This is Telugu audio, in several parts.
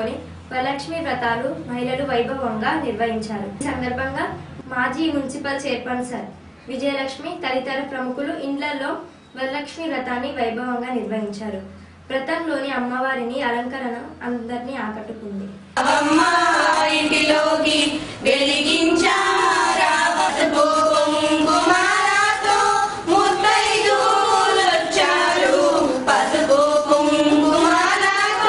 పట్టణంలోని వరలక్ష్మి వ్రతాలు మహిళలు వైభవంగా నిర్వహించారు ఈ సందర్భంగా మాజీ మున్సిపల్ చైర్పర్సన్ విజయలక్ష్మి తదితర ప్రముఖులు ఇండ్లలో వరలక్ష్మి వ్రతాన్ని వైభవంగా నిర్వహించారు వ్రతంలోని అమ్మవారిని అలంకరణ అందరినీ ఆకట్టుకుంది అమ్మ ఇంటిలోకి వెలిగించారా పసుపు కుంకుమాలతో ముత్తైదులొచ్చారు పసుపు కుంకుమాలతో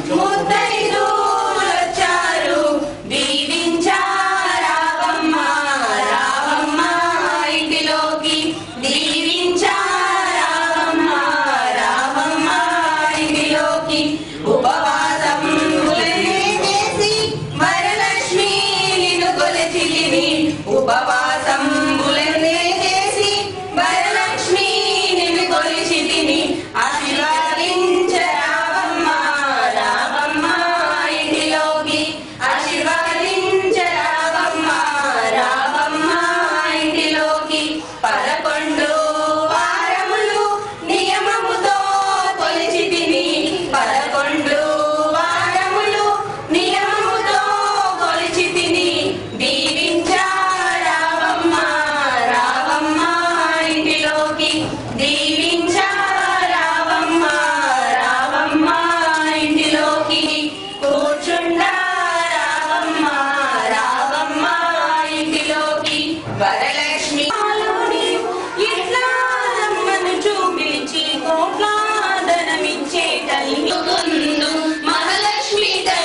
ముత్తైదులొచ్చారు దీవించారావమ్మ రావమ్మ ఇంటిలోకి దీవించారావమ్మ రావమ్మ ఇంటిలోకి ఉపవాసం చేసి వరలక్ష్మి నిన్ను కొలిచితివి ఉపవాసం చేసి వరలక్ష్మి నిన్ను కొలిచితివి ఆశీర్వాదించరావమ్మ రావమ్మ ఇంటిలోకి ఆశీర్వాదించరావమ్మ రావమ్మ ఇంటిలోకి పదకొండు వారములు నియమముతో కొలిచితిని పదకొండు వారములు నియమముతో కొలిచితిని దీవించారావమ్మ రావమ్మ ఇంటిలోకి దీవించారావమ్మ రావమ్మ ఇంటిలోకి కూర్చుండా రావమ్మ రావమ్మ ఇంటిలోకి వరలక్ష్మి ఇట్లా రమ్మను చూపించి కోట్లాదనమిచ్చే తల్లి ముందు మహాలక్ష్మి తల్లి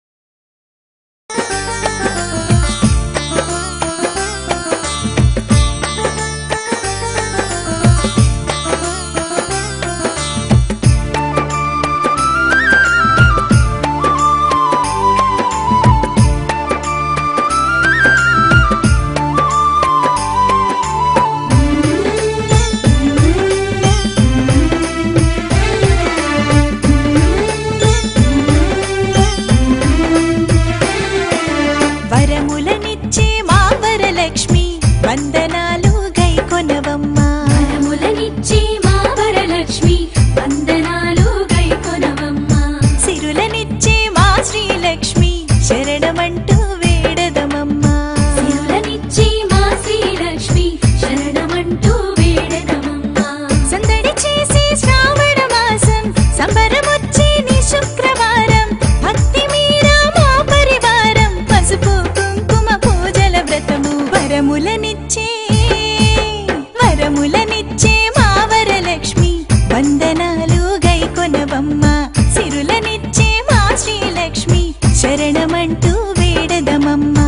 వరములనిచ్చే మా వరలక్ష్మి వందనాలు గైకొనవమ్మా వరములనిచ్చే మా వరలక్ష్మి వందనాలు గైకొనవమ్మా సిరులనిచ్చే మా శ్రీలక్ష్మి శరణమంటూ వేడదమమ్మా సిరులనిచ్చే మా శ్రీలక్ష్మి శరణమంటూ వేడదమమ్మా సందడి చేసే శ్రావణ మాసం సంబరమొచ్చే నీ శుక్రవారం భక్తి మీరా మా పరివారం పసుపు కుంకుమ పూజల వ్రతము వరములనిచ్చే వరములనిచ్చే మా వరలక్ష్మి వందనాలు గైకొనవమ్మ సిరులనిచ్చే మా శ్రీలక్ష్మి శరణమంటూ వేడదమమ్మా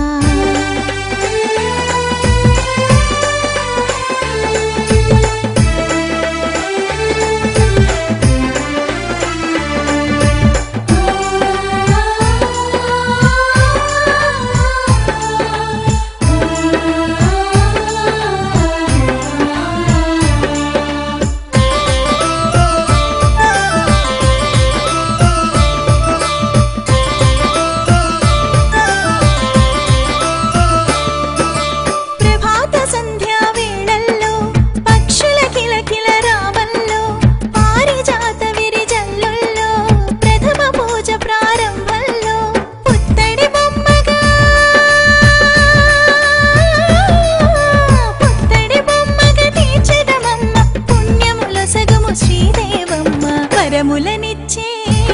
ప్రభాత సంధ్యా వేళల్లో పక్షుల కిలకిల రావల్లో పారిజాత విరిజల్లుల్లో ప్రథమ పూజ ప్రారంభంలో పుత్తడి బొమ్మగా పుత్తడి బొమ్మగా తీర్చదమమ్మ పుణ్యముల సగము శ్రీదేవమ్మ వరములనిచ్చే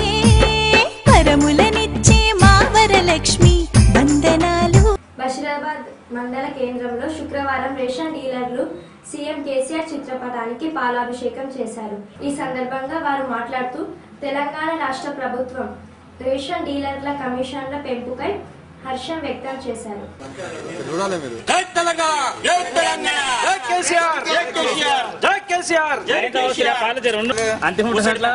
వరములనిచ్చే మా వరలక్ష్మి వందనాలు బషీరాబాద్ మండల కేంద్రంలో శుక్రవారం రేషన్ డీలర్లు సీఎం కేసీఆర్ చిత్రపటానికి పాలాభిషేకం చేశారు ఈ సందర్భంగా వారు మాట్లాడుతూ తెలంగాణ రాష్ట్ర ప్రభుత్వం రేషన్ డీలర్ల కమిషన్ల పెంపుకై హర్షం వ్యక్తం చేశారు చూడాలి మీరు జై తెలంగాణ జై తెలంగాణ జై కేసీఆర్ జై కేసీఆర్ జై కేసీఆర్ జై కేసీఆర్ అంతిమ అట్లా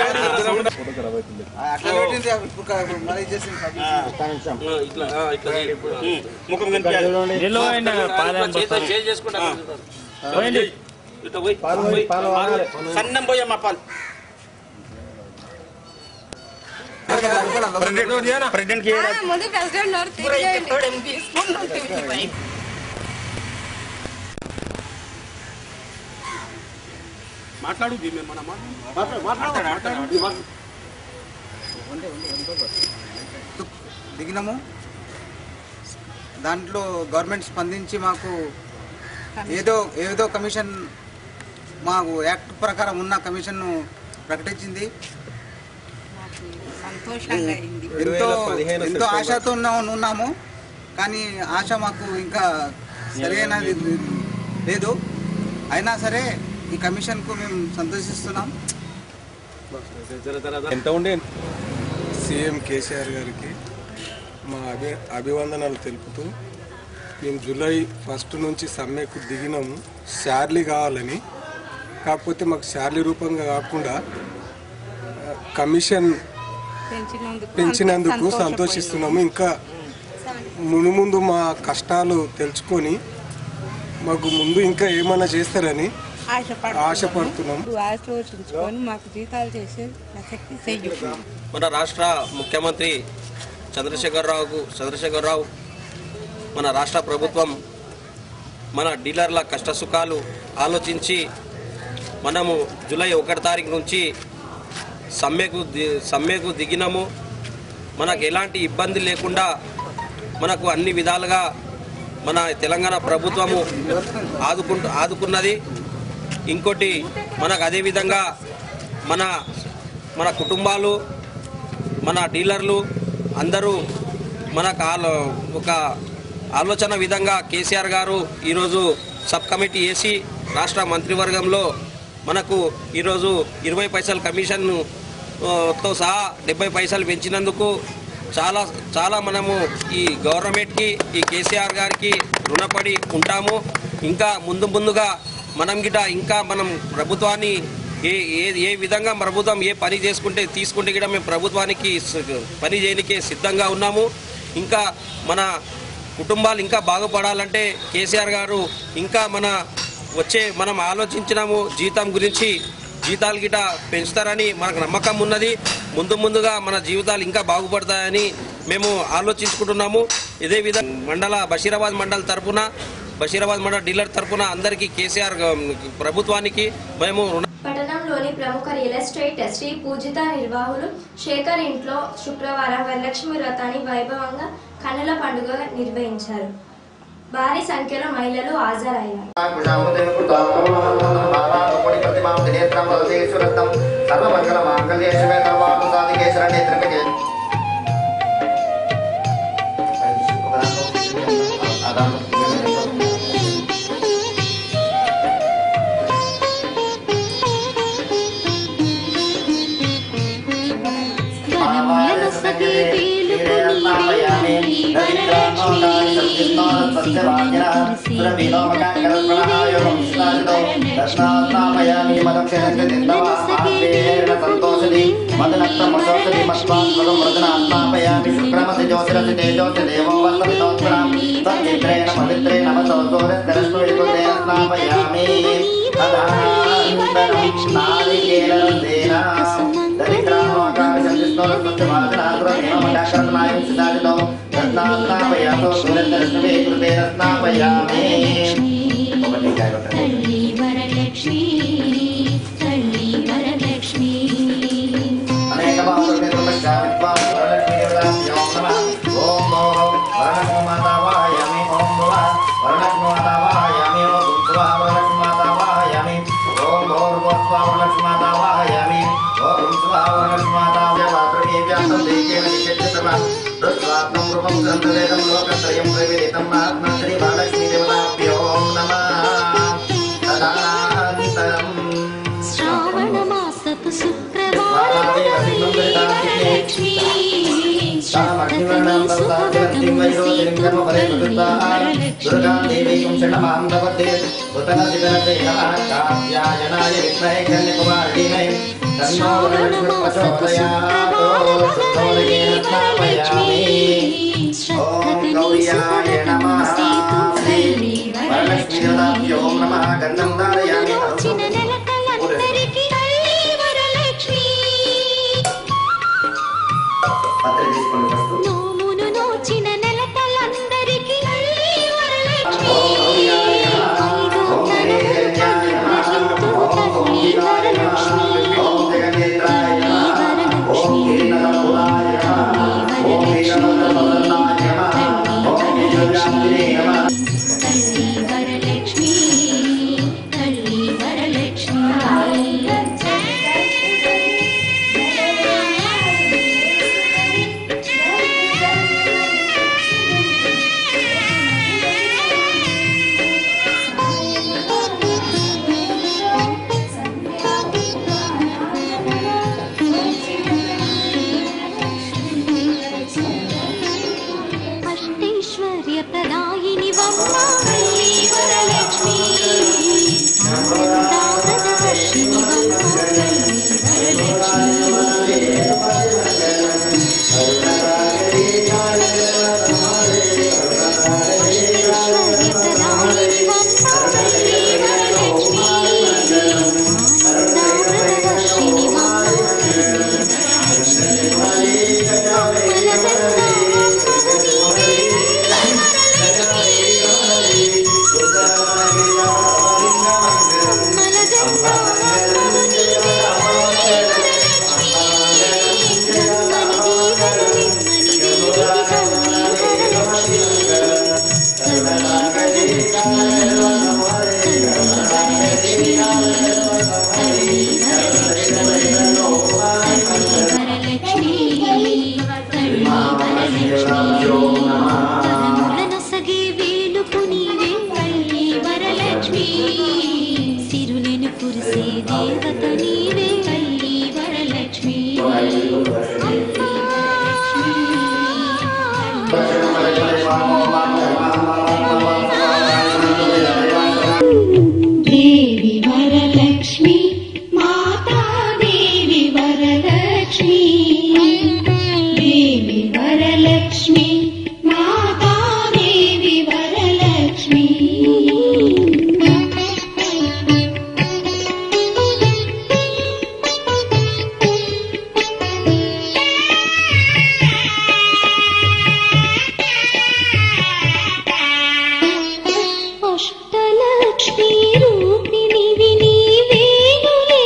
అట్లా పెట్టింది ఇప్పుడు మరి చేసింది ఇట్లా ఆ, ఇట్లా ఉమ్, ముఖం కనిపించాలి నిలవైన పాలన చేతితో చేయి చేసుకుంటా పోయండి. ఇట్లా పోయి పోయి. పాలు. సన్నం పోయమ్మా పాలు ప్రెసిడెంట్ కి ముందు ప్రెసిడెంట్ నోరు తీసేయండి. తీసుకుంటుంది. మాట్లాడు దీని మన మాట్లాడు మాట్లాడు మాట్లాడు దిగినాము దాంట్లో గవర్నమెంట్ స్పందించి మాకు ఏదో ఏదో కమిషన్ మాకు యాక్ట్ ప్రకారం ఉన్న కమిషన్ను ప్రకటించింది సంతోషంగా అయింది ఎంతో ఎంతో ఆశతో ఉన్నా- ఉన్నాము కానీ ఆశ మాకు ఇంకా సరైనది లేదు అయినా సరే ఈ కమిషన్కు మేము సంతోషిస్తున్నాం ఎంత ఉండే సీఎం కేసీఆర్ గారికి మా అభి అభివందనాలు తెలుపుతూ మేము జూలై ఫస్ట్ నుంచి సమ్మెకు దిగినాము శార్లీ కావాలని కాకపోతే మాకు శార్లీ రూపంగా కాకుండా ఆ, కమిషన్ పెంచినందుకు పెంచినందుకు సంతోషపోయాం. సంతోషిస్తున్నాము ఇంకా మును ముందు మా కష్టాలు తెలుసుకొని మాకు ముందు ఇంకా ఏమైనా చేస్తారని ఆశపడుతున్నాము. ఆశపడుతున్నాం. ఇప్పుడు ఆశీర్వదించుకొని మాకు జీతాలు చేసే ప్రసక్తి చెయ్యి మన రాష్ట్ర ముఖ్యమంత్రి చంద్రశేఖరరావుకు చంద్రశేఖరరావు మన రాష్ట్ర ప్రభుత్వం మన డీలర్ల కష్టసుఖాలు ఆలోచించి మనము జూలై ఒకటి తారీఖు నుంచి సమ్మెకు ది- సమ్మెకు దిగినాము మనకు ఎలాంటి ఇబ్బంది లేకుండా మనకు అన్ని విధాలుగా మన తెలంగాణ ప్రభుత్వము ఆదుకుంటు ఆదుకున్నది ఇంకోటి మనకు అదేవిధంగా మన మన కుటుంబాలు మన డీలర్లు అందరూ మనకు ఆలో ఒక ఆలోచన విధంగా కేసీఆర్ గారు ఈరోజు సబ్ కమిటీ వేసి రాష్ట్ర మంత్రివర్గంలో మనకు ఈరోజు ఇరవై పైసల కమిషన్ను ఆ, తో సహా డెబ్బై పైసలు పెంచినందుకు చాలా చాలా మనము ఈ గవర్నమెంట్కి ఈ కేసీఆర్ గారికి రుణపడి ఉంటాము ఇంకా ముందు ముందుగా మనం గిట ఇంకా మనం ప్రభుత్వాన్ని ఏ ఏ ఏ విధంగా ప్రభుత్వం ఏ పని చేసుకుంటే తీసుకుంటే కూడా మేము ప్రభుత్వానికి స- పని చేయడానికి సిద్ధంగా ఉన్నాము ఇంకా మన కుటుంబాలు ఇంకా బాగుపడాలంటే కేసీఆర్ గారు ఇంకా మన వచ్చే మనం ఆలోచించినాము జీతం గురించి జీతాలు గిట పెంచుతారని మనకు నమ్మకం ఉన్నది ముందు ముందుగా మన జీవితాలు ఇంకా బాగుపడతాయని మేము ఆలోచించుకుంటున్నాము ఇదే విధంగా మండల బషీరాబాద్ మండల తరపున బషీరాబాద్ మండల డీలర్ తరపున అందరికీ కేసీఆర్ గ- ప్రభుత్వానికి మేము రుణ పట్టణంలోని ప్రముఖ రియల్ ఎస్టేట్ శ్రీ పూజిత నిర్వాహులు శేఖర్ ఇంట్లో శుక్రవారం వరలక్ష్మి వ్రతాన్ని వైభవంగా కన్నుల పండుగ నిర్వహించారు భారీ సంఖ్యలో మహిళలు హాజరయ్యారు వరములను సగే వేలుకు నీవే వరలక్ష్మి తల్లి వరలక్ష్మి తల్లి వరలక్ష్మి శ్రావణ మాసపు శుక్రవారం వరలక్ష్మి శ్రద్ధతని శుభవ్రతములు సేతు తల్లి వరలక్ష్మి శ్రావణ మాసపు శుక్రవారం వరలక్ష్మి శ్రద్ధతని శుభవ్రతములు సేతు తల్లి వరలక్ష్మి వచ్చిన నెలకలందరికీ తల్లి వరలక్ష్మి నోమును నోచిన నెలకలందరికీ తల్లి వరలక్ష్మి ఐదో తరములకు తల్లి వరలక్ష్మి తల్లి వరలక్ష్మి తల్లి వరలక్ష్మి ఐశ్వర్యప్రదాయిని వమ్మ తల్లి వరలక్ష్మి ఆనందామృతవర్షిణి వమ్మ తల్లి ఐశ్వర్యప్రదాయిని వమ్మ తల్లి వరలక్ష్మి ఆనందామృతవర్షిణి వమ్మ వరములనొసగే వేలుపు నీవే తల్లి వరలక్ష్మి సిరులను కురిసే దేవత నీవే తల్లి వరలక్ష్మి దేవి వరలక్ష్మి మాతా దేవి వరలక్ష్మి దేవి వరలక్ష్మి మాతా దేవి వరలక్ష్మి అష్టలక్ష్మి రూపిణివి నీవేనులే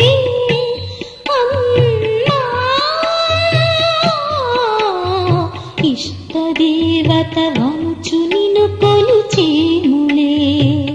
అమ్మా ఇష్టదేవత వంచు నిన్ను కొలుచేములే